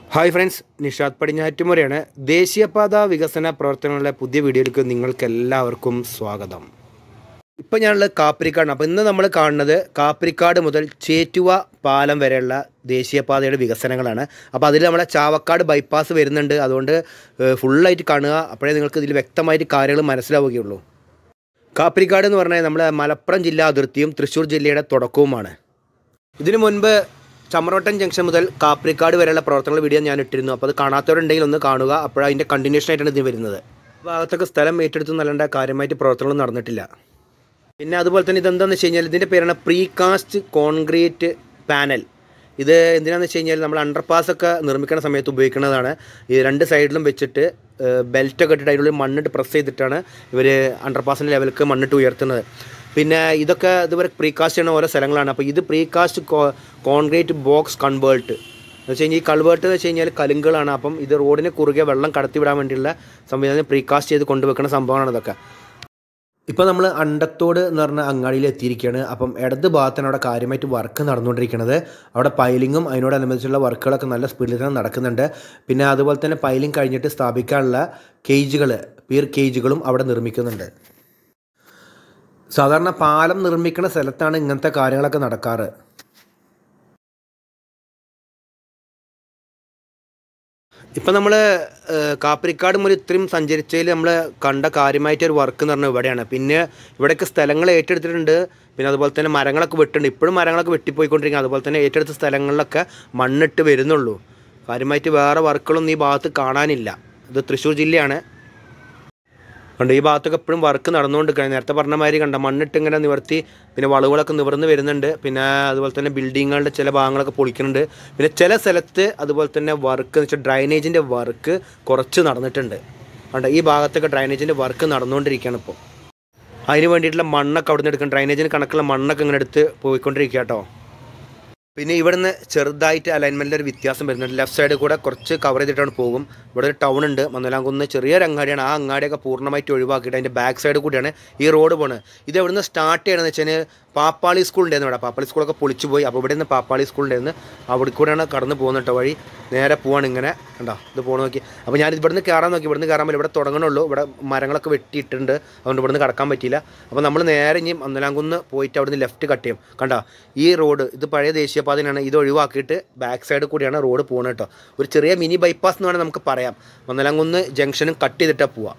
hi friends Nishad പടിഞ്ഞാറ്റുമുറയാണ് ദേശീയപാത വികസന പ്രവർത്തനങ്ങളുടെ പുതിയ വീഡിയോയിലേക്ക് നിങ്ങൾക്ക് എല്ലാവർക്കും സ്വാഗതം ഇപ്പം ഞാനുള്ളത് കാപ്പിരിക്കാടാണ് അപ്പോൾ ഇന്ന് നമ്മൾ കാണുന്നത് കാപ്പിരിക്കാട് മുതൽ ചേറ്റുവ പാലം വരെയുള്ള ദേശീയപാതയുടെ വികസനങ്ങളാണ് അപ്പോൾ അതിൽ നമ്മളെ ചാവക്കാട് ബൈപ്പാസ് വരുന്നുണ്ട് അതുകൊണ്ട് ഏഹ്, ഫുള്ളായിട്ട് കാണുക അപ്പോഴേ നിങ്ങൾക്ക് ഇതിൽ വ്യക്തമായിട്ട് കാര്യങ്ങൾ മനസ്സിലാവുകയുള്ളൂ കാപ്പിരിക്കാട് എന്ന് പറഞ്ഞാൽ നമ്മുടെ മലപ്പുറം ജില്ലാ അതിർത്തിയും തൃശ്ശൂർ ജില്ലയുടെ തുടക്കവുമാണ് ഇതിനു മുൻപ് ചമ്രോട്ടൻ ജംഗ്ഷൻ മുതൽ കാപ്രിക്കാട് വരെയുള്ള പ്രവർത്തനങ്ങൾ വീഡിയോ ഞാൻ ഇട്ടിരുന്നു അപ്പോൾ അത് കാണാത്തവരുണ്ടെങ്കിൽ ഒന്ന് കാണുക അപ്പോൾ അതിൻ്റെ കണ്ടിന്യൂഷൻ ആയിട്ടാണ് ഇത് വരുന്നത് ഈ ഭാഗത്തൊക്കെ സ്ഥലം ഏറ്റെടുത്ത് നല്ലണ്ട കാര്യമായിട്ട് പ്രവർത്തനങ്ങൾ നടന്നിട്ടില്ല പിന്നെ അതുപോലെ തന്നെ ഇതെന്താണെന്ന് വെച്ച് കഴിഞ്ഞാൽ ഇതിൻ്റെ പേരാണ് പ്രീകാസ്റ്റ് കോൺക്രീറ്റ് പാനൽ ഇത് എന്തിനാണെന്ന് വെച്ച് കഴിഞ്ഞാൽ നമ്മൾ അണ്ടർപാസ് ഒക്കെ നിർമ്മിക്കുന്ന സമയത്ത് ഉപയോഗിക്കുന്നതാണ് ഈ രണ്ട് സൈഡിലും വെച്ചിട്ട് ബെൽറ്റൊക്കെ ഇട്ടിട്ട് അതിനുള്ളിൽ മണ്ണിട്ട് പ്രസ് ചെയ്തിട്ടാണ് ഇവർ അണ്ടർപാസിൻ്റെ ലെവലിലേക്ക് മണ്ണിട്ട് ഉയർത്തുന്നത് പിന്നെ ഇതൊക്കെ ഇതുവരെ പ്രീകാസ്റ്റ് ചെയ്യുന്ന ഓരോ സ്ഥലങ്ങളാണ് അപ്പോൾ ഇത് പ്രീകാസ്റ്റ് കോൺക്രീറ്റ് ബോക്സ് കൺവേർട്ട് എന്ന് വെച്ച് കഴിഞ്ഞാൽ ഈ കൾവേർട്ട് എന്ന് വെച്ച് കഴിഞ്ഞാൽ കലുങ്കുകളാണ് അപ്പം ഇത് റോഡിന് കുറുകെ വെള്ളം കടത്തിവിടാൻ വേണ്ടിയുള്ള സംവിധാനം പ്രീകാസ്റ്റ് ചെയ്ത് കൊണ്ടുവെക്കുന്ന സംഭവമാണ് ഇതൊക്കെ ഇപ്പോൾ നമ്മൾ അണ്ടത്തോട് എന്ന് പറഞ്ഞ അങ്ങാടിയിൽ എത്തിയിരിക്കുകയാണ് അപ്പം ഇടത് ഭാഗത്താണ് അവിടെ കാര്യമായിട്ട് വർക്ക് നടന്നുകൊണ്ടിരിക്കുന്നത് അവിടെ പൈലിങ്ങും അതിനോടനുബന്ധിച്ചുള്ള വർക്കുകളൊക്കെ നല്ല സ്പീഡിൽ തന്നെ നടക്കുന്നുണ്ട് പിന്നെ അതുപോലെ തന്നെ പൈലിംഗ് കഴിഞ്ഞിട്ട് സ്ഥാപിക്കാനുള്ള കേജുകൾ പീർ കേജുകളും അവിടെ നിർമ്മിക്കുന്നുണ്ട് സാധാരണ പാലം നിർമ്മിക്കുന്ന സ്ഥലത്താണ് ഇങ്ങനത്തെ കാര്യങ്ങളൊക്കെ നടക്കാറ് ഇപ്പം നമ്മൾ കാപ്പിരിക്കാട് മുതൽ ഇത്രയും സഞ്ചരിച്ചതിൽ നമ്മൾ കണ്ട കാര്യമായിട്ടൊരു വർക്ക് എന്ന് പറഞ്ഞാൽ ഇവിടെയാണ് പിന്നെ ഇവിടെയൊക്കെ സ്ഥലങ്ങൾ ഏറ്റെടുത്തിട്ടുണ്ട് പിന്നെ അതുപോലെ തന്നെ മരങ്ങളൊക്കെ വെട്ടുണ്ട് ഇപ്പോഴും മരങ്ങളൊക്കെ വെട്ടിപ്പോയിക്കൊണ്ടിരിക്കുക അതുപോലെ തന്നെ ഏറ്റെടുത്ത സ്ഥലങ്ങളിലൊക്കെ മണ്ണിട്ട് വരുന്നുള്ളൂ കാര്യമായിട്ട് വേറെ വർക്കുകളൊന്നും ഈ ഭാഗത്ത് കാണാനില്ല ഇത് തൃശ്ശൂർ ജില്ലയാണ് കണ്ട് ഈ ഭാഗത്തൊക്കെ എപ്പോഴും വർക്ക് നടന്നുകൊണ്ടിരിക്കുകയാണ് നേരത്തെ പറഞ്ഞ മാതിരി കണ്ട മണ്ണിട്ട് ഇങ്ങനെ നിവർത്തി പിന്നെ വളവുകളൊക്കെ നിവർന്ന് വരുന്നുണ്ട് പിന്നെ അതുപോലെ തന്നെ ബിൽഡിങ്ങുകളുടെ ചില ഭാഗങ്ങളൊക്കെ പൊളിക്കുന്നുണ്ട് പിന്നെ ചില സ്ഥലത്ത് അതുപോലെ തന്നെ വർക്ക് എന്ന് വെച്ചാൽ ഡ്രൈനേജിൻ്റെ വർക്ക് കുറച്ച് നടന്നിട്ടുണ്ട് കണ്ട ഈ ഭാഗത്തൊക്കെ ഡ്രൈനേജിൻ്റെ വർക്ക് നടന്നുകൊണ്ടിരിക്കുകയാണ് ഇപ്പോൾ അതിന് വേണ്ടിയിട്ടുള്ള മണ്ണൊക്കെ അവിടെ നിന്ന് എടുക്കണം ഡ്രൈനേജിന് കണക്കുള്ള മണ്ണൊക്കെ ഇങ്ങനെ എടുത്ത് പോയിക്കൊണ്ടിരിക്കുക കേട്ടോ പിന്നെ ഇവിടുന്ന് ചെറുതായിട്ട് അലൈൻമെൻറ്റിൽ ഒരു വ്യത്യാസം വരുന്നുണ്ട് ലെഫ്റ്റ് സൈഡിൽ കൂടെ കുറച്ച് കവർ ചെയ്തിട്ടാണ് പോകും ഇവിടെ ഒരു ടൗൺ ഉണ്ട് മന്നലാംകുന്ന് ചെറിയൊരു അങ്ങാടിയാണ് ആ അങ്ങാടിയൊക്കെ പൂർണ്ണമായിട്ട് ഒഴിവാക്കിയിട്ട് അതിൻ്റെ ബാക്ക് സൈഡ് കൂടിയാണ് ഈ റോഡ് പോകുന്നത് ഇത് എവിടുന്ന് സ്റ്റാർട്ട് ചെയ്യണമെന്ന് വെച്ചാൽ പാപ്പാളി സ്കൂൾ ഉണ്ടായിരുന്നു ഇവിടെ പാപ്പാളി സ്കൂളൊക്കെ പൊളിച്ചു പോയി അപ്പോൾ ഇവിടെ നിന്ന് പാപ്പാളി സ്കൂൾ ഉണ്ടായിരുന്നു അവിടെ കൂടെയാണ് കടന്ന് പോകുന്നത് കേട്ടോ വഴി നേരെ പോവാണ് ഇങ്ങനെ കണ്ടോ ഇത് പോകണം നോക്കി അപ്പോൾ ഞാൻ ഇവിടുന്ന് കയറാൻ നോക്കി ഇവിടുന്ന് കയറാൻ പറ്റില്ല ഇവിടെ തുടങ്ങണുള്ളൂ ഇവിടെ മരങ്ങളൊക്കെ വെട്ടിയിട്ടുണ്ട് അതുകൊണ്ട് ഇവിടുന്ന് കടക്കാൻ പറ്റിയില്ല അപ്പോൾ നമ്മൾ നേരെ ഇനി മന്നലാംകുന്ന് പോയിട്ട് അവിടുന്ന് ലെഫ്റ്റ് കട്ട് ചെയ്യും കണ്ടോ ഈ റോഡ് ഇത് പഴയ ദേശീയപാതയാണ് ഇത് ഒഴിവാക്കിയിട്ട് ബാക്ക് സൈഡ് കൂടിയാണ് റോഡ് പോകുന്നത് കേട്ടോ ഒരു ചെറിയ മിനി ബൈപ്പാസ് എന്ന് വേണമെങ്കിൽ നമുക്ക് പറയാം മന്നലാംകുന്ന് ജംഗ്ഷനും കട്ട് ചെയ്തിട്ടാണ് പോവുക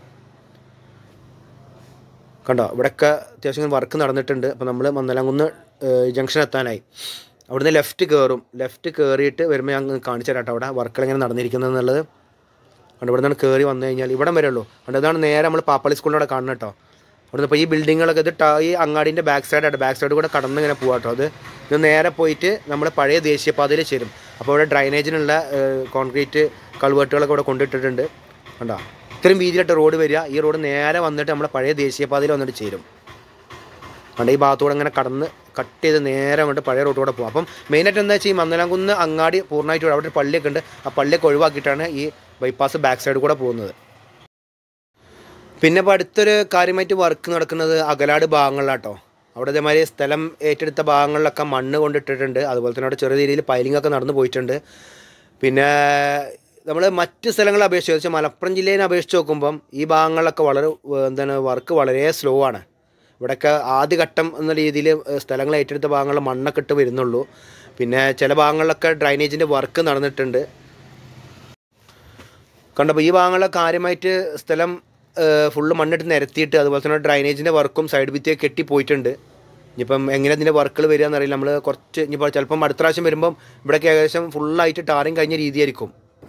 കണ്ടോ ഇവിടെയൊക്കെ അത്യാവശ്യം വർക്ക് നടന്നിട്ടുണ്ട് അപ്പോൾ നമ്മൾ മന്നലാംകുന്ന് ജംഗ്ഷൻ എത്താനായി അവിടുന്ന് ലെഫ്റ്റ് കയറും ലെഫ്റ്റ് കയറിയിട്ട് വരുമ്പോൾ ഞാൻ കാണിച്ചു തരാം കേട്ടോ അവിടെ വർക്കുകൾ എങ്ങനെ നടന്നിരിക്കുന്നത് എന്നുള്ളത് അതുകൊണ്ട് ഇവിടെ നിന്നാണ് കയറി വന്നു കഴിഞ്ഞാൽ ഇവിടം വരെ ഉള്ളൂ അതുകൊണ്ട് ഇതാണ് നേരെ നമ്മൾ പാപ്പാളി സ്കൂളിൻ്റെ അവിടെ കാണുന്നത് കേട്ടോ അവിടുന്ന് ഇപ്പോൾ ഈ ബിൽഡിങ്ങുകളൊക്കെ ഇത് ട- ഈ അങ്ങാടിൻ്റെ ബാക്ക് സൈഡായിട്ട് ബാക്ക് സൈഡ് കൂടെ കടന്ന് ഇങ്ങനെ പോകാം കേട്ടോ അത് ഇത് നേരെ പോയിട്ട് നമ്മൾ പഴയ ദേശീയപാതയിൽ ചേരും അപ്പോൾ ഇവിടെ ഡ്രൈനേജിനുള്ള കോൺക്രീറ്റ് കൾവേട്ടുകളൊക്കെ ഇവിടെ കൊണ്ടിട്ടിട്ടുണ്ട് കണ്ടോ ഇത്രയും വീതിയിലിട്ട് റോഡ് വരിക ഈ റോഡ് നേരെ വന്നിട്ട് നമ്മുടെ പഴയ ദേശീയപാതയിൽ വന്നിട്ട് ചേരും അതുകൊണ്ട് ഈ ഭാഗത്തൂടെ അങ്ങനെ കടന്ന് കട്ട് ചെയ്ത് നേരെ അങ്ങോട്ട് പഴയ റോഡിലൂടെ പോകും അപ്പം മെയിനായിട്ട് എന്താ വെച്ചാൽ ഈ മന്നലാംകുന്ന് അങ്ങാടി പൂർണ്ണമായിട്ട് അവിടെ ഒരു പള്ളിയൊക്കെ ഉണ്ട് ആ പള്ളിയൊക്കെ ഒഴിവാക്കിയിട്ടാണ് ഈ ബൈപ്പാസ് ബാക്ക് സൈഡ് കൂടെ പോകുന്നത് പിന്നെ ഇപ്പോൾ അടുത്തൊരു കാര്യമായിട്ട് വർക്ക് നടക്കുന്നത് അകലാട് ഭാഗങ്ങളിലാട്ടോ അവിടെ ഇതേമാതിരി സ്ഥലം ഏറ്റെടുത്ത ഭാഗങ്ങളിലൊക്കെ മണ്ണ് കൊണ്ടിട്ടിട്ടുണ്ട് അതുപോലെ തന്നെ അവിടെ ചെറിയ രീതിയിൽ പൈലിംഗ് ഒക്കെ നടന്നു പോയിട്ടുണ്ട് പിന്നെ നമ്മൾ മറ്റ് സ്ഥലങ്ങളെ അപേക്ഷിച്ച് വെച്ചാൽ മലപ്പുറം ജില്ലയെ അപേക്ഷിച്ച് നോക്കുമ്പം ഈ ഭാഗങ്ങളിലൊക്കെ വളരെ ഏഹ്, എന്താണ് വർക്ക് വളരെ സ്ലോ ആണ് ഇവിടെയൊക്കെ ആദ്യഘട്ടം എന്ന രീതിയിൽ സ്ഥലങ്ങൾ ഏറ്റെടുത്ത ഭാഗങ്ങളിൽ മണ്ണൊക്കെ ഇട്ട് വരുന്നുള്ളൂ പിന്നെ ചില ഭാഗങ്ങളിലൊക്കെ ഡ്രൈനേജിൻ്റെ വർക്ക് നടന്നിട്ടുണ്ട് കണ്ടപ്പോൾ ഈ ഭാഗങ്ങളിലെ കാര്യമായിട്ട് സ്ഥലം ഫുള്ള് മണ്ണിട്ട് നിരത്തിയിട്ട് അതുപോലെ തന്നെ ഡ്രൈനേജിൻ്റെ വർക്കും സൈഡ് ഭിത്തിയൊക്കെ കെട്ടിപ്പോയിട്ടുണ്ട് ഇനിയിപ്പം എങ്ങനെ ഇതിൻ്റെ വർക്കുകൾ വരിക എന്നറിയില്ല നമ്മൾ കുറച്ച് ഇനിയിപ്പോൾ ചിലപ്പം അടുത്ത പ്രാവശ്യം വരുമ്പം ഇവിടെയൊക്കെ ഏകദേശം ഫുള്ളായിട്ട് ടാറിങ് കഴിഞ്ഞ രീതിയായിരിക്കും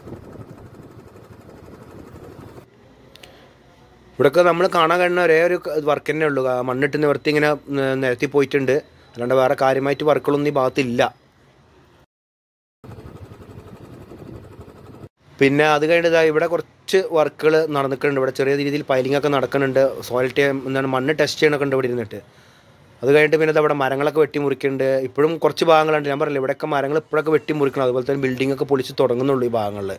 ഇവിടെയൊക്കെ നമ്മൾ കാണാൻ കഴിയുന്ന ഒരേ ഒരു വർക്ക് തന്നെ ഉള്ളൂ ആ മണ്ണിട്ട് നിവർത്തി ഇങ്ങനെ ന- നിരത്തി പോയിട്ടുണ്ട് അല്ലാണ്ട് വേറെ കാര്യമായിട്ട് വർക്കുകളൊന്നും ഈ ഭാഗത്തില്ല പിന്നെ അത് കഴിഞ്ഞിട്ട് ഇതാ ഇവിടെ കുറച്ച് വർക്കുകൾ നടന്നിട്ടുണ്ട് ഇവിടെ ചെറിയ രീതിയിൽ പൈലിംഗ് ഒക്കെ നടക്കുന്നുണ്ട് സോയിൽ ടേ എന്താണ് മണ്ണ് ടെസ്റ്റ് ചെയ്യണൊക്കെ ഉണ്ട് ഇവിടെ ഇരുന്നിട്ട് അത് കഴിഞ്ഞിട്ട് പിന്നെ ദാ ഇവിടെ മരങ്ങളൊക്കെ വെട്ടി മുറിക്കുന്നുണ്ട് ഇപ്പോഴും കുറച്ച് ഭാഗങ്ങളുണ്ട് ഞാൻ പറഞ്ഞില്ല ഇവിടെയൊക്കെ മരങ്ങൾ ഇപ്പോഴൊക്കെ വെട്ടി മുറിക്കണം അതുപോലെ തന്നെ ബിൽഡിംഗ് ഒക്കെ പൊളിച്ച് തുടങ്ങുന്നുള്ളൂ ഈ ഭാഗങ്ങളിൽ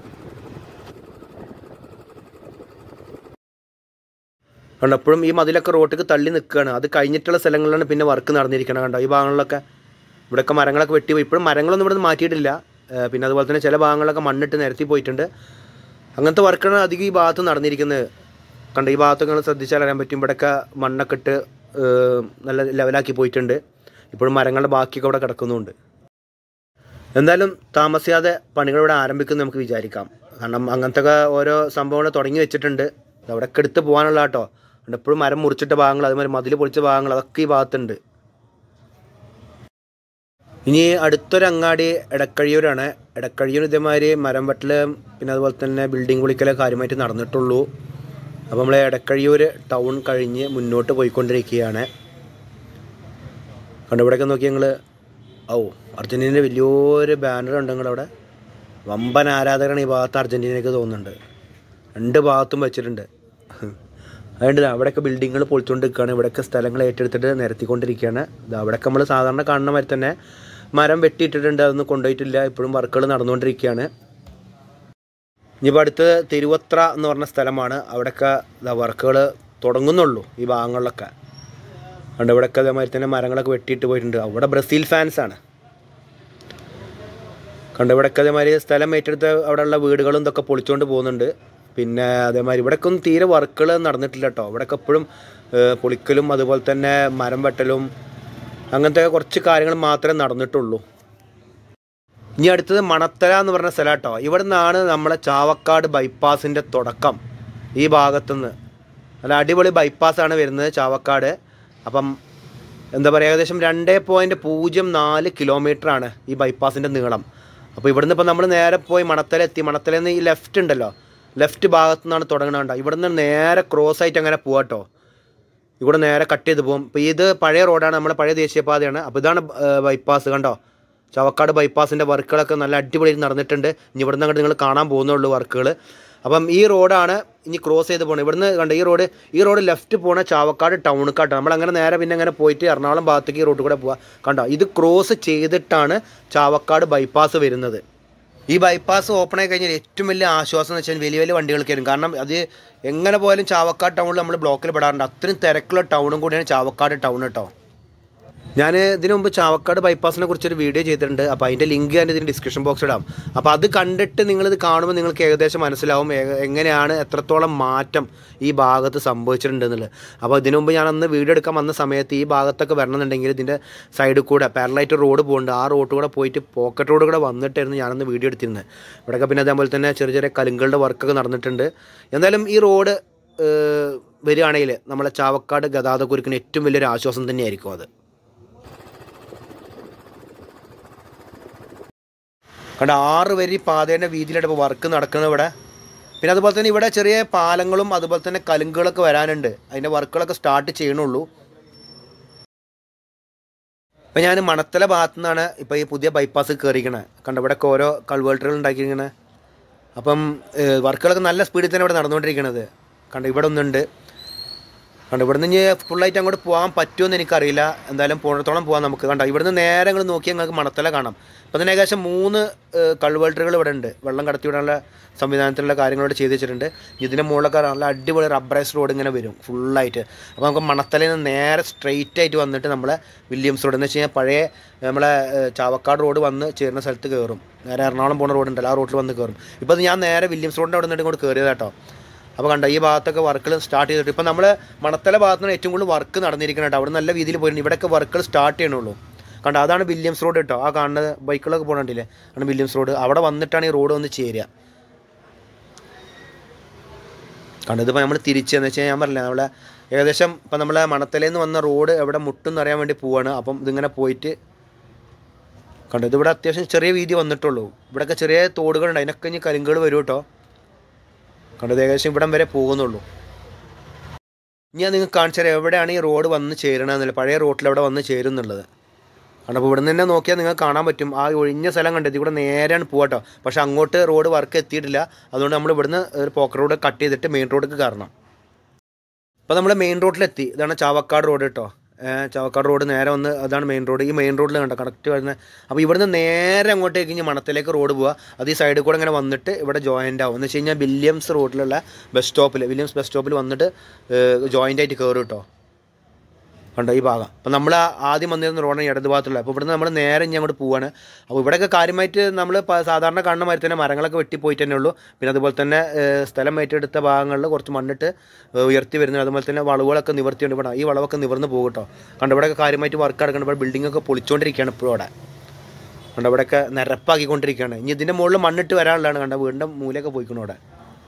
കണ്ടോ എപ്പോഴും ഈ മതിലൊക്കെ റോട്ടിക്ക് തള്ളി നിൽക്കുകയാണ് അത് കഴിഞ്ഞിട്ടുള്ള സ്ഥലങ്ങളിലാണ് പിന്നെ വർക്ക് നടന്നിരിക്കണം കണ്ടോ ഈ ഭാഗങ്ങളിലൊക്കെ ഇവിടെയൊക്കെ മരങ്ങളൊക്കെ വെട്ടി പോയി ഇപ്പോഴും മരങ്ങളൊന്നും ഇവിടെ നിന്ന് മാറ്റിയിട്ടില്ല ഏഹ് പിന്നെ അതുപോലെ തന്നെ ചില ഭാഗങ്ങളൊക്കെ മണ്ണിട്ട് നിരത്തി പോയിട്ടുണ്ട് അങ്ങനത്തെ വർക്കാണ് അധികം ഈ ഭാഗത്ത് നടന്നിരിക്കുന്നത് കണ്ട ഈ ഭാഗത്തൊക്കെ നിങ്ങൾ ശ്രദ്ധിച്ചാൽ അറിയാൻ പറ്റും ഇവിടെയൊക്കെ മണ്ണൊക്കെ ഇട്ട് ഏഹ് നല്ല ലെവലാക്കി പോയിട്ടുണ്ട് ഇപ്പോഴും മരങ്ങളുടെ ബാക്കിയൊക്കെ അവിടെ കിടക്കുന്നുണ്ട് എന്തായാലും താമസിയാതെ പണികൾ ഇവിടെ ആരംഭിക്കുമെന്ന് നമുക്ക് വിചാരിക്കാം കാരണം അങ്ങനത്തെ ഒക്കെ ഓരോ സംഭവങ്ങൾ തുടങ്ങി വെച്ചിട്ടുണ്ട് ഇത് അവിടെയൊക്കെ എടുത്ത് പോകാനുള്ള കേട്ടോ അതുകൊണ്ട് എപ്പോഴും മരം മുറിച്ചിട്ട ഭാഗങ്ങൾ അതുമാതിരി മതിൽ പൊളിച്ച ഭാഗങ്ങൾ അതൊക്കെ ഈ ഭാഗത്തുണ്ട് ഇനി അടുത്തൊരു അങ്ങാടി എടക്കഴിയൂരാണ് എടക്കഴിയൂർ ഇതേമാതിരി മരം വെട്ടൽ പിന്നെ അതുപോലെ തന്നെ ബിൽഡിംഗ് പൊളിക്കൽ കാര്യമായിട്ട് നടന്നിട്ടുള്ളൂ അപ്പോൾ നമ്മൾ എടക്കഴിയൂർ ടൗൺ കഴിഞ്ഞ് മുന്നോട്ട് പോയിക്കൊണ്ടിരിക്കുകയാണ് കണ്ടു ഇവിടെയൊക്കെ നോക്കി ഞങ്ങൾ ഓ അർജൻറ്റീനയുടെ വലിയൊരു ബാനർ ഉണ്ട് നിങ്ങളവിടെ വമ്പൻ ആരാധകരാണ് ഈ ഭാഗത്ത് അർജൻറ്റീനയ്ക്ക് തോന്നുന്നുണ്ട് രണ്ട് ഭാഗത്തും വെച്ചിട്ടുണ്ട് അതുകൊണ്ട് അവിടെയൊക്കെ ബിൽഡിങ്ങുകൾ പൊളിച്ചുകൊണ്ട് നിൽക്കുകയാണ് ഇവിടെയൊക്കെ സ്ഥലങ്ങൾ ഏറ്റെടുത്തിട്ട് നിരത്തിക്കൊണ്ടിരിക്കുകയാണ് ഇത് അവിടെയൊക്കെ നമ്മൾ സാധാരണ കാണുന്ന മാതിരി തന്നെ മരം വെട്ടിയിട്ടിട്ടുണ്ട് അതൊന്നും കൊണ്ടുപോയിട്ടില്ല ഇപ്പോഴും വർക്കുകൾ നടന്നുകൊണ്ടിരിക്കുകയാണ് ഇനിയിപ്പോൾ അടുത്തത് തിരുവത്ര എന്ന് പറഞ്ഞ സ്ഥലമാണ് അവിടെയൊക്കെ വർക്കുകൾ തുടങ്ങുന്നുള്ളൂ ഈ ഭാഗങ്ങളിലൊക്കെ അതുകൊണ്ട് ഇവിടെയൊക്കെ അതേമാതിരി തന്നെ മരങ്ങളൊക്കെ വെട്ടിയിട്ട് പോയിട്ടുണ്ട് അവിടെ ബ്രസീൽ ഫാൻസാണ് കണ്ട് ഇവിടെയൊക്കെ അതേമാതിരി സ്ഥലം ഏറ്റെടുത്ത് അവിടെയുള്ള വീടുകളും ഇതൊക്കെ പൊളിച്ചുകൊണ്ട് പോകുന്നുണ്ട് പിന്നെ അതേമാതിരി ഇവിടെയൊക്കെ ഒന്നും തീരെ വർക്കുകൾ നടന്നിട്ടില്ല കേട്ടോ ഇവിടെയൊക്കെ എപ്പോഴും ഏഹ്, പൊളിക്കലും അതുപോലെ തന്നെ മരം വെട്ടലും അങ്ങനത്തെ കുറച്ച് കാര്യങ്ങൾ മാത്രമേ നടന്നിട്ടുള്ളൂ ഇനി അടുത്തത് മണത്തല എന്ന് പറഞ്ഞ സ്ഥലം കേട്ടോ ഇവിടെ നിന്നാണ് നമ്മളെ ചാവക്കാട് ബൈപ്പാസിൻ്റെ തുടക്കം ഈ ഭാഗത്തുനിന്ന് നല്ല അടിപൊളി ബൈപ്പാസാണ് വരുന്നത് ചാവക്കാട് അപ്പം എന്താ പറയുക ഏകദേശം രണ്ട് പോയിൻറ്റ് പൂജ്യം നാല് കിലോമീറ്ററാണ് ഈ ബൈപ്പാസിൻ്റെ നീളം അപ്പോൾ ഇവിടുന്ന് ഇപ്പോൾ നമ്മൾ നേരെ പോയി മണത്തല എത്തി മണത്തലയിൽ നിന്ന് ഈ ലെഫ്റ്റ് ഉണ്ടല്ലോ ലെഫ്റ്റ് ഭാഗത്തു നിന്നാണ് തുടങ്ങണണ്ട ഇവിടുന്ന് നേരെ ക്രോസ് ആയിട്ട് അങ്ങനെ പോവാട്ടോ ഇവിടെ നേരെ കട്ട് ചെയ്ത് പോകും ഇപ്പോൾ ഇത് പഴയ റോഡാണ് നമ്മുടെ പഴയ ദേശീയപാതയാണ് അപ്പോൾ ഇതാണ് ബൈപ്പാസ് കണ്ടോ ചവക്കാട് ബൈപ്പാസിൻ്റെ വർക്കുകളൊക്കെ നല്ല അടിപൊളിയായിട്ട് നടന്നിട്ടുണ്ട് ഇനി ഇവിടുന്ന് അങ്ങോട്ട് നിങ്ങൾ കാണാൻ പോകുന്നുള്ളൂ വർക്കുകൾ അപ്പം ഈ റോഡാണ് ഇനി ക്രോസ് ചെയ്ത് പോകണം ഇവിടുന്ന് കണ്ടോ ഈ റോഡ് ഈ റോഡ് ലെഫ്റ്റ് പോണ ചാവക്കാട് ടൗണിക്കാട്ടോ നമ്മളങ്ങനെ നേരെ പിന്നെ അങ്ങനെ പോയിട്ട് എറണാകുളം ഭാഗത്തേക്ക് ഈ റോഡ് കൂടെ പോവാം കണ്ടോ ഇത് ക്രോസ് ചെയ്തിട്ടാണ് ചാവക്കാട് ബൈപ്പാസ് വരുന്നത് ഈ ബൈപ്പാസ് ഓപ്പൺ ആയി കഴിഞ്ഞാൽ ഏറ്റവും വലിയ ആശ്വാസം എന്ന് വെച്ചാൽ വലിയ വലിയ വണ്ടികൾക്ക് വരും കാരണം അത് എങ്ങനെ പോയാലും ചാവക്കാട് ടൗണിൽ നമ്മൾ ബ്ലോക്കിൽ പെടാറുണ്ട് അത്രയും തിരക്കുള്ള ടൗണും കൂടിയാണ് ചാവക്കാട് ടൗൺ കേട്ടോ ഞാൻ ഇതിനു മുമ്പ് ചാവക്കാട് ബൈപ്പാസിനെ കുറിച്ചൊരു വീഡിയോ ചെയ്തിട്ടുണ്ട് അപ്പോൾ അതിൻ്റെ ലിങ്ക് ഞാൻ ഇതിന് ഡിസ്ക്രിപ്ഷൻ ബോക്സിൽ ഇടാം അപ്പോൾ അത് കണ്ടിട്ട് നിങ്ങളിത് കാണുമ്പോൾ നിങ്ങൾക്ക് ഏകദേശം മനസ്സിലാവും ഏക- എങ്ങനെയാണ് എത്രത്തോളം മാറ്റം ഈ ഭാഗത്ത് സംഭവിച്ചിട്ടുണ്ട് എന്നുള്ളത് അപ്പോൾ ഇതിനു മുമ്പ് ഞാൻ അന്ന് വീഡിയോ എടുക്കാൻ വന്ന സമയത്ത് ഈ ഭാഗത്തൊക്കെ വരണമെന്നുണ്ടെങ്കിൽ ഇതിൻ്റെ സൈഡിൽ കൂടെ പാരലൈറ്റ് റോഡ് പോകുന്നുണ്ട് ആ റോഡ് കൂടെ പോയിട്ട് പോക്കറ്റ് റോഡ് കൂടെ വന്നിട്ടായിരുന്നു ഞാനന്ന് വീഡിയോ എടുത്തിരുന്നത് ഇവിടെയൊക്കെ പിന്നെ അതേപോലെ തന്നെ ചെറിയ ചെറിയ കലുങ്കളുടെ വർക്കൊക്കെ നടന്നിട്ടുണ്ട് എന്തായാലും ഈ റോഡ് ഏഹ്, വരികയാണെങ്കിൽ നമ്മളെ ചാവക്കാട് ഗതാഗതക്കുരുക്കിന് ഏറ്റവും വലിയൊരു ആശ്വാസം തന്നെയായിരിക്കും അത് കണ്ട ആറ് വരി പാതേൻ്റെ വീതിയിലാണ് ഇപ്പോൾ വർക്ക് നടക്കുന്നത് ഇവിടെ പിന്നെ അതുപോലെ തന്നെ ഇവിടെ ചെറിയ പാലങ്ങളും അതുപോലെ തന്നെ കലുങ്കുകളൊക്കെ വരാനുണ്ട് അതിൻ്റെ വർക്കുകളൊക്കെ സ്റ്റാർട്ട് ചെയ്യണുള്ളൂ ഇപ്പം ഞാൻ മണത്തല ഭാഗത്തു നിന്നാണ് ഇപ്പോൾ ഈ പുതിയ ബൈപ്പാസ് കയറിക്കണേ കണ്ട ഇവിടെയൊക്കെ ഓരോ കൾവേർട്ടുകൾ ഉണ്ടാക്കിയിരിക്കണേ അപ്പം ഏഹ്, വർക്കുകളൊക്കെ നല്ല സ്പീഡിൽ തന്നെ ഇവിടെ നടന്നുകൊണ്ടിരിക്കണത് കണ്ട ഇവിടെ ഒന്നുണ്ട് കണ്ട ഇവിടുന്ന് ഇനി ഫുള്ളായിട്ട് അങ്ങോട്ട് പോകാൻ പറ്റുമെന്ന് എനിക്കറിയില്ല എന്തായാലും പോണത്തോളം പോകാം നമുക്ക് കണ്ട ഇവിടുന്ന് നേരെ നിങ്ങൾ നോക്കിയാൽ നിങ്ങൾക്ക് മണത്തല കാണാം അപ്പോൾ അതിന് ഏകദേശം മൂന്ന് കൾവേൾട്ടറുകൾ ഇവിടെ ഉണ്ട് വെള്ളം കടത്തി വിടാനുള്ള സംവിധാനത്തിലുള്ള കാര്യങ്ങളോട് ചെയ്ത് വെച്ചിട്ടുണ്ട് ഇതിൻ്റെ മുകളിലൊക്കെ നല്ല അടിപൊളി റബ്ബറൈസ് റോഡ് ഇങ്ങനെ വരും ഫുള്ളായിട്ട് അപ്പോൾ നമുക്ക് മണത്തലയിൽ നിന്ന് നേരെ സ്ട്രെയിറ്റ് ആയിട്ട് വന്നിട്ട് നമ്മളെ വില്യംസ് റോഡ് എന്ന് വെച്ച് കഴിഞ്ഞാൽ പഴയ നമ്മളെ ഏഹ്, ചാവക്കാട് റോഡ് വന്ന് ചേരുന്ന സ്ഥലത്ത് കയറും നേരെ എറണാകുളം പോകുന്ന റോഡ് ഉണ്ടല്ലോ ആ റോഡിൽ വന്ന് കയറും ഇപ്പോൾ അത് ഞാൻ നേരെ വില്യംസ് റോഡിൻ്റെ അവിടെ നിന്നിട്ട് ഇങ്ങോട്ട് കയറിയത് കേട്ടോ അപ്പോൾ കണ്ട ഈ ഭാഗത്തൊക്കെ വർക്കുകൾ സ്റ്റാർട്ട് ചെയ്തിട്ട് ഇപ്പം നമ്മൾ മണത്തല ഭാഗത്താണ് ഏറ്റവും കൂടുതൽ വർക്ക് നടന്നിരിക്കുന്നത് കേട്ടോ അവിടെ നല്ല രീതിയിൽ പോയിട്ടുണ്ട് ഇവിടെയൊക്കെ വർക്കുകൾ സ്റ്റാർട്ട് ചെയ്യണുള്ളൂ കണ്ട അതാണ് വില്യംസ് റോഡ് കേട്ടോ ആ കാണുന്നത് ബൈക്കുകളൊക്കെ പോകണ്ടില്ലേ ആണ് വില്യംസ് റോഡ് അവിടെ വന്നിട്ടാണ് ഈ റോഡ് വന്ന് ചേരുക കണ്ടത് ഇപ്പോൾ നമ്മൾ തിരിച്ചെന്ന് വെച്ചാൽ ഞാൻ പറഞ്ഞില്ല നമ്മളെ ഏകദേശം ഇപ്പം നമ്മളെ മണത്തലയിൽ നിന്ന് വന്ന റോഡ് എവിടെ മുട്ടും അറിയാൻ വേണ്ടി പോവാണ് അപ്പം ഇതിങ്ങനെ പോയിട്ട് കണ്ടു ഇതിവിടെ അത്യാവശ്യം ചെറിയ വീതി വന്നിട്ടുള്ളൂ ഇവിടെയൊക്കെ ചെറിയ തോടുകളുണ്ട് അതിനൊക്കെ ഇനി കലുങ്കുകൾ വരും കേട്ടോ കണ്ടത് ഏകദേശം ഇവിടം വരെ പോകുന്നുള്ളൂ ഇനി ഞാൻ നിങ്ങൾക്ക് കാണിച്ചു തരാം എവിടെയാണ് ഈ റോഡ് വന്ന് ചേരണമെന്നില്ല പഴയ റോട്ടിൽ എവിടെ വന്ന് ചേരും എന്നുള്ളത് കാരണം അപ്പോൾ ഇവിടെ നിന്ന് തന്നെ നോക്കിയാൽ നിങ്ങൾക്ക് കാണാൻ പറ്റും ആ ഒഴിഞ്ഞ സ്ഥലം കണ്ടത് ഇവിടെ നേരെയാണ് പോകട്ടോ പക്ഷേ അങ്ങോട്ട് റോഡ് വർക്ക് എത്തിയിട്ടില്ല അതുകൊണ്ട് നമ്മൾ ഇവിടുന്ന് ഒരു പോക്കറ്റ് റോഡ് കട്ട് ചെയ്തിട്ട് മെയിൻ റോഡിലേക്ക് കയറണം അപ്പോൾ നമ്മൾ മെയിൻ റോഡിലെത്തി ഇതാണ് ചാവക്കാട് റോഡ് കേട്ടോ ഏഹ് ചാവക്കാട് റോഡ് നേരെ വന്ന് അതാണ് മെയിൻ റോഡ് ഈ മെയിൻ റോഡിൽ കണ്ടോ കറക്റ്റ് വരുന്നത് അപ്പോൾ ഇവിടുന്ന് നേരെ അങ്ങോട്ടേക്ക് ഇനി മണത്തിലേക്ക് റോഡ് പോവുക അത് ഈ സൈഡിൽ കൂടെ ഇങ്ങനെ വന്നിട്ട് ഇവിടെ ജോയിൻ്റ് ആവും എന്ന് വെച്ച് കഴിഞ്ഞാൽ വില്യംസ് റോഡിലുള്ള ബസ് സ്റ്റോപ്പിൽ വില്യംസ് ബസ് സ്റ്റോപ്പിൽ വന്നിട്ട് ജോയിൻ്റ് ആയിട്ട് കയറും കേട്ടോ കണ്ടോ ഈ ഭാഗം അപ്പോൾ നമ്മൾ ആദ്യം വന്നിരുന്ന റോഡാണ് ഇടത് ഭാഗത്തുള്ള അപ്പോൾ ഇവിടുന്ന് നമ്മൾ നേരെ ഇനി അങ്ങോട്ട് പോവാണ് അപ്പോൾ ഇവിടെയൊക്കെ കാര്യമായിട്ട് നമ്മൾ സാധാരണ കാണുന്ന മാതിരി തന്നെ മരങ്ങളൊക്കെ വെട്ടിപ്പോയിട്ട് തന്നെ ഉള്ളൂ പിന്നെ അതുപോലെ തന്നെ ഏഹ്, സ്ഥലം ഏറ്റെടുത്ത ഭാഗങ്ങളിൽ കുറച്ച് മണ്ണിട്ട് ഏഹ്, ഉയർത്തി വരുന്നത് അതുപോലെ തന്നെ വളവുകളൊക്കെ നിവർത്തിയുണ്ട് ഇവിടെ ഈ വളവൊക്കെ നിവർന്ന് പോകും കേട്ടോ കണ്ടോ ഇവിടെയൊക്കെ കാര്യമായിട്ട് വർക്ക് നടക്കണം ഇവിടെ ബിൽഡിംഗ് ഒക്കെ പൊളിച്ചുകൊണ്ടിരിക്കുകയാണ് ഇപ്പോഴും അവിടെ കണ്ടോ ഇവിടെയൊക്കെ നിരപ്പാക്കിക്കൊണ്ടിരിക്കുകയാണ് ഇനി ഇതിൻ്റെ മുകളിൽ മണ്ണിട്ട് വരാനുള്ളതാണ് കണ്ടോ വീടിൻ്റെ മൂലയൊക്കെ പോയിക്കണം ഇവിടെ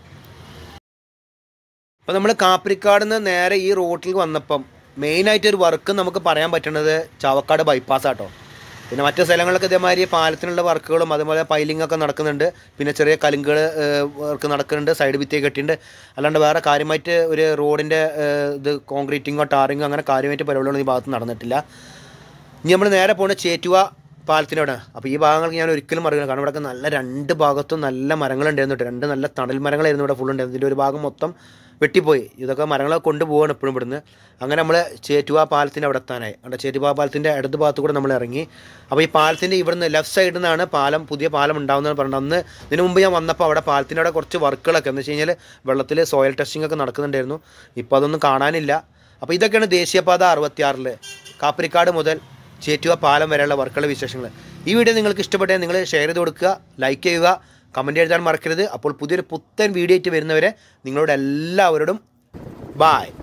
അപ്പോൾ നമ്മൾ കാപ്പിരിക്കാട് നിന്ന് നേരെ ഈ റോട്ടിൽ വന്നപ്പം മെയിനായിട്ട് ഒരു വർക്ക് നമുക്ക് പറയാൻ പറ്റുന്നത് ചാവക്കാട് ബൈപ്പാസ് ആട്ടോ പിന്നെ മറ്റു സ്ഥലങ്ങളിലൊക്കെ ഇതേമാതിരി പാലത്തിനുള്ള വർക്കുകളും അതുപോലെ പൈലിംഗ് ഒക്കെ നടക്കുന്നുണ്ട് പിന്നെ ചെറിയ കലുങ്കുകൾ വർക്ക് നടക്കുന്നുണ്ട് സൈഡ് ഭിത്തി കെട്ടിയിട്ടുണ്ട് അല്ലാണ്ട് വേറെ കാര്യമായിട്ട് ഒരു റോഡിൻ്റെ ഇത് കോൺക്രീറ്റിങ്ങോ ടാറിങ്ങോ അങ്ങനെ കാര്യമായിട്ട് പരിപാടികളൊന്നും ഈ ഭാഗത്ത് നടന്നിട്ടില്ല ഇനി നമ്മൾ നേരെ പോകുന്നത് ചേറ്റുവ പാലത്തിനോട് അപ്പോൾ ഈ ഭാഗങ്ങൾക്ക് ഞാൻ ഒരിക്കലും മറിയില്ല കാരണം ഇവിടെയൊക്കെ നല്ല രണ്ട് ഭാഗത്തും നല്ല മരങ്ങളുണ്ടായിരുന്നു കേട്ടോ രണ്ട് നല്ല തണൽ മരങ്ങളായിരുന്നു ഇവിടെ ഫുൾ ഉണ്ടായിരുന്നു ഇതിൻ്റെ ഒരു ഭാഗം മൊത്തം വെട്ടിപ്പോയി ഇതൊക്കെ മരങ്ങളൊക്കെ കൊണ്ടുപോവാണ് എപ്പോഴും ഇവിടുന്ന് അങ്ങനെ നമ്മൾ ചേറ്റുവ പാലത്തിൻ്റെ അവിടെ എത്താനായി അവിടെ ചേറ്റുവ പാലത്തിൻ്റെ ഇടത് ഭാഗത്ത് കൂടെ നമ്മൾ ഇറങ്ങി അപ്പോൾ ഈ പാലത്തിൻ്റെ ഇവിടുന്ന് ലെഫ്റ്റ് സൈഡിൽ നിന്നാണ് പാലം പുതിയ പാലം ഉണ്ടാകുന്നത് പറഞ്ഞത് അന്ന് ഇതിന് മുമ്പ് ഞാൻ വന്നപ്പോൾ അവിടെ പാലത്തിൻ്റെ അവിടെ കുറച്ച് വർക്കുകളൊക്കെ എന്ന് വെച്ച് കഴിഞ്ഞാൽ വെള്ളത്തിൽ സോയിൽ ടെസ്റ്റിംഗ് ഒക്കെ നടക്കുന്നുണ്ടായിരുന്നു ഇപ്പോൾ അതൊന്നും കാണാനില്ല അപ്പോൾ ഇതൊക്കെയാണ് ദേശീയപാത അറുപത്തിയാറിൽ കാപ്പരിക്കാട് മുതൽ ചേറ്റുവ പാലം വരെയുള്ള വർക്കുകളുടെ വിശേഷങ്ങൾ ഈ വീഡിയോ നിങ്ങൾക്ക് ഇഷ്ടപ്പെട്ടാൽ നിങ്ങൾ ഷെയർ ചെയ്ത് കൊടുക്കുക ലൈക്ക് ചെയ്യുക കമൻറ്റ് എഴുതാൻ മറക്കരുത് അപ്പോൾ പുതിയൊരു പുത്തൻ വീഡിയോ ആയിട്ട് വരുന്നവരെ നിങ്ങളോട് എല്ലാവരോടും ബായ്